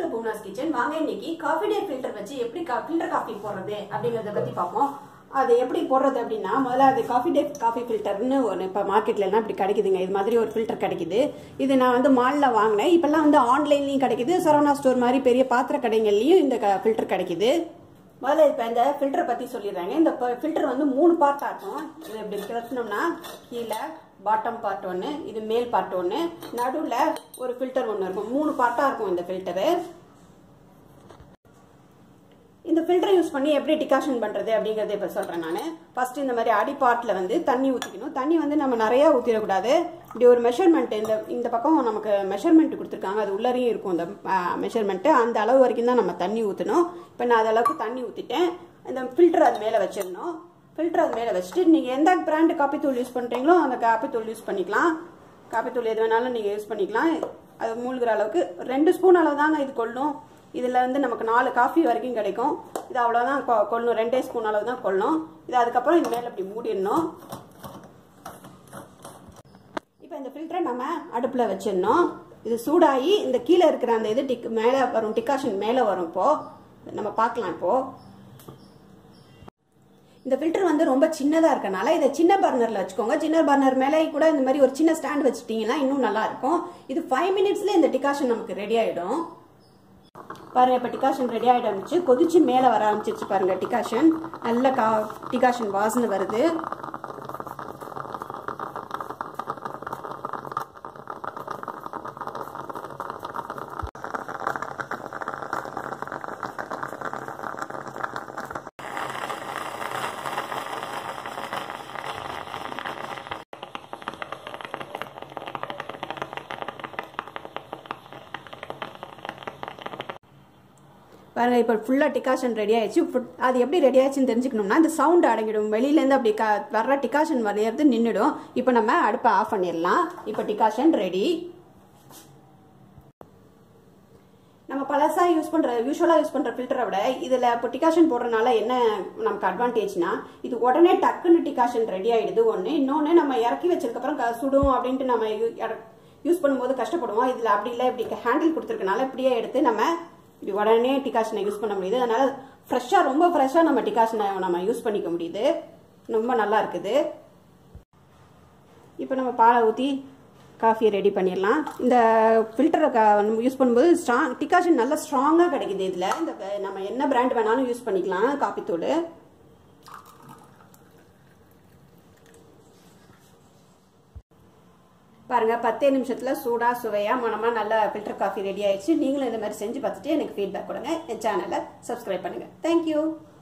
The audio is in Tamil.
டு பூனாஸ் கிச்சன் வாங்க இன்னைக்கு காஃபி டே ஃபில்டர் வச்சு எப்படி ஃபில்டர் காஃபி போடுறது அப்படிங்கறத பத்தி பார்ப்போம் அது எப்படி போடுறது அப்படின்னா முதல்ல அது காஃபி டே காஃபி ஃபில்டர்னு ஒன்று இப்போ மார்க்கெட்ல எல்லாம் இப்படி கிடைக்குதுங்க இது மாதிரி ஒரு ஃபில்டர் கிடைக்குது இது நான் வந்து மாலில் வாங்கினேன் இப்பெல்லாம் வந்து ஆன்லைன்லையும் கிடைக்குது சரவணா ஸ்டோர் மாதிரி பெரிய பாத்திர கடைகள்லையும் இந்த ஃபில்டர் கிடைக்குது முதல்ல இப்போ இந்த ஃபில்டர் பற்றி சொல்லிடுறாங்க இந்த ஃபில்டர் வந்து மூணு பார்ட்டாக இருக்கும் இது இப்படி கட்டணும்னா கீழே பாட்டம் பார்ட் ஒன்று இது மேல் பார்ட் ஒன்று நடுவில் ஒரு ஃபில்டர் ஒன்று இருக்கும் மூணு பார்ட்டாக இருக்கும் இந்த ஃபில்டரு இந்த ஃபில்டரை யூஸ் பண்ணி எப்படி டிகாஷன் பண்ணுறது அப்படிங்கிறத இப்போ சொல்கிறேன் நான் ஃபர்ஸ்ட் இந்த மாதிரி அடி பார்ட்டில் வந்து தண்ணி ஊற்றிக்கணும் தண்ணி வந்து நம்ம நிறையா ஊற்றிடக்கூடாது இப்படி ஒரு மெஷர்மெண்ட் இந்த இந்த பக்கம் நமக்கு மெஷர்மெண்ட் கொடுத்துருக்காங்க அது உள்ளரையும் இருக்கும் இந்த மெஷர்மெண்ட்டு அந்த அளவு வரைக்கும் தான் நம்ம தண்ணி ஊற்றணும் இப்போ நான் அது அளவுக்கு தண்ணி ஊற்றிட்டேன் இந்த ஃபில்டர் அது மேலே வச்சிடணும் ஃபில்டர் அது மேலே வச்சுட்டு நீங்கள் எந்த பிராண்டு காப்பி தூள் யூஸ் பண்ணுறீங்களோ அந்த காப்பி தூள் யூஸ் பண்ணிக்கலாம் காப்பி தூள் எது வேணாலும் நீங்கள் யூஸ் பண்ணிக்கலாம் அது மூழ்கிற அளவுக்கு ரெண்டு ஸ்பூன் அளவு தாங்க இது கொள்ளும் இதில் வந்து நமக்கு நாலு காஃபி வரைக்கும் கிடைக்கும் இது அவ்வளோதான் கொள்ளணும் ரெண்டே ஸ்பூன் அளவு தான் கொள்ளணும் இது அதுக்கப்புறம் இது மேலே இப்படி மூடிடணும் இப்போ இந்த ஃபில்டரை நம்ம அடுப்பில் வச்சிடணும் இது சூடாகி இந்த கீழே இருக்கிற அந்த இது டிக் மேலே வரும் டிகாஷன் மேலே வரும் இப்போது நம்ம பார்க்கலாம் இப்போது இந்த ஃபில்டர் வந்து ரொம்ப சின்னதாக இருக்கனால இதை சின்ன பர்னரில் வச்சுக்கோங்க சின்ன பர்னர் மேலே கூட இந்த மாதிரி ஒரு சின்ன ஸ்டாண்ட் வச்சுட்டிங்கன்னா இன்னும் நல்லா இருக்கும் இது ஃபைவ் மினிட்ஸ்ல இந்த டிகாஷன் நமக்கு ரெடி ஆகிடும் பாருங்க இப்போ டிகாஷன் ரெடி ஆகிடுச்சு கொதிச்சு மேலே வர ஆரம்பிச்சிருச்சு பாருங்க டிகாஷன் நல்ல கா டிகாஷன் வாசனை வருது பாருங்க இப்போ ஃபுல்லாக டிகாஷன் ரெடி ஆயிடுச்சு அது எப்படி ரெடி ஆயிடுச்சுன்னு தெரிஞ்சுக்கணும்னா இந்த சவுண்ட் அடங்கிடும் வெளியிலேருந்து அப்படி க வர்ற டிகாஷன் வரையிறது நின்றுடும் இப்போ நம்ம அடுப்பை ஆஃப் பண்ணிடலாம் இப்போ டிகாஷன் ரெடி நம்ம பழசாக யூஸ் பண்ணுற யூஸ்வலாக யூஸ் பண்ணுற ஃபில்டரை விட இதில் இப்போ டிகாஷன் போடுறதுனால என்ன நமக்கு அட்வான்டேஜ்னா இது உடனே டக்குன்னு டிகாஷன் ரெடி ஆகிடுது ஒன்று இன்னொன்று நம்ம இறக்கி வச்சதுக்கப்புறம் சுடும் அப்படின்ட்டு நம்ம யூஸ் பண்ணும்போது கஷ்டப்படுவோம் இதில் அப்படி இல்லை இப்படி ஹேண்டில் கொடுத்துருக்கனால இப்படியே எடுத்து நம்ம இப்படி உடனே டிகாஷனை யூஸ் பண்ண முடியுது அதனால ஃப்ரெஷ்ஷாக ரொம்ப ஃப்ரெஷ்ஷாக நம்ம டிகாஷனை நம்ம யூஸ் பண்ணிக்க முடியுது ரொம்ப நல்லா இருக்குது இப்போ நம்ம பாலை ஊற்றி காஃபியை ரெடி பண்ணிடலாம் இந்த ஃபில்டரை யூஸ் பண்ணும்போது ஸ்ட்ராங் டிகாஷன் நல்லா ஸ்ட்ராங்காக கிடைக்குது இதில் இந்த நம்ம என்ன பிராண்ட் வேணாலும் யூஸ் பண்ணிக்கலாம் காஃபி தூள் பாருங்க பத்தே நிமிஷத்துல சூடா சுவையா மனமா நல்ல ஃபில்டர் காஃபி ரெடி ஆயிடுச்சு நீங்களும் இந்த மாதிரி செஞ்சு பார்த்துட்டு எனக்கு ஃபீட்பேக் கொடுங்க என் சேனலை சப்ஸ்கிரைப் பண்ணுங்க தேங்க்யூ